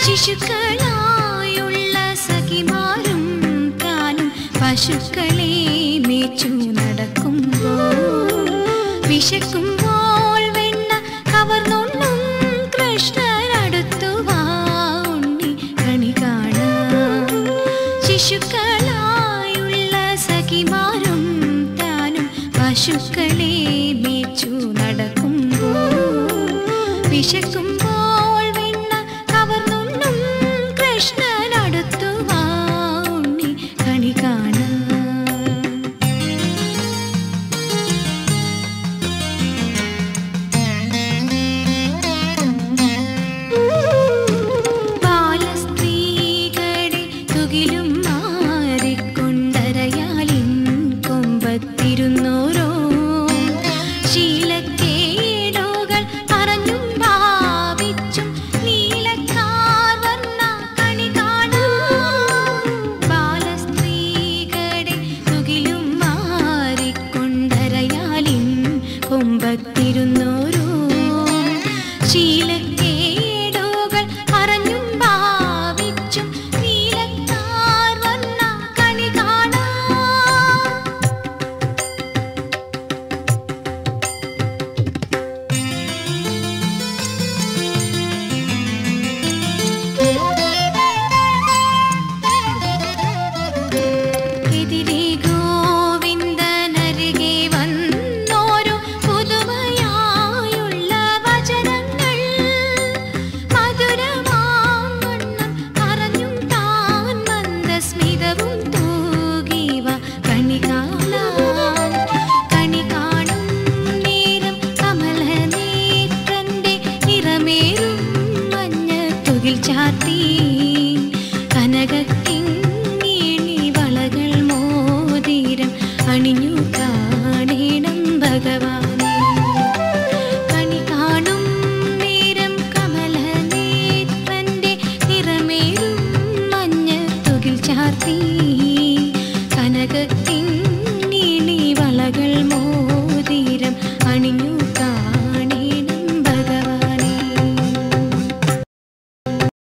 ശിശുക്കളായുള്ള സഖിമാരും താനും പശുക്കളെ മേച്ചു നടക്കുമ്പോൾ വിശക്കുമ്പോൾ വെണ്ണ കവർന്നുണ്ണും കൃഷ്ണനടുത്തു വാ ഉണ്ണി കണി കാണാം ശിശുക്കളായുള്ള സഖിമാരും താനും പശുക്കളെ മേച്ചു നടക്കുമ്പോൾ വിശക്കുമ്പോൾ വെണ്ണ കവർന്നുണ്ണും കൃഷ്ണനടുത്തു വാ ഉണ്ണി കണി കാണാം ബാലസ്ത്രീകളെ തുകിലും മാറിക്കൊണ്ടരയാലിൻ കൊമ്പത്തിരുന്നോരോ ശീലക്കേടുകൾ പറഞ്ഞും ഭാവിച്ചും നീലക്കാർ വന്ന കണി കാണാം ബാലസ്ത്രീകളെ തുകിലും മാറിക്കൊണ്ടരയാലിൻ കൊമ്പത്തിരുന്നോരോ ശീലക്കേടുകൾ അറിഞ്ഞും ഭാവിച്ചും നീലക്കാർ വന്ന കണി കാണാം എതിരെ ഗോവിന്ദനരികെ വന്നോരു പുതുമയായുള്ള വചനങ്ങൾ മധുരമാവണ്ണം പറഞ്ഞും താൻ മന്ദസ്മിതവും തൂകിവ കണി കാണാൻ കണി കാണും നേരം കമലനേത്രന്റെ നിറമേറും മഞ്ഞ തുകിൽ ചാർത്തി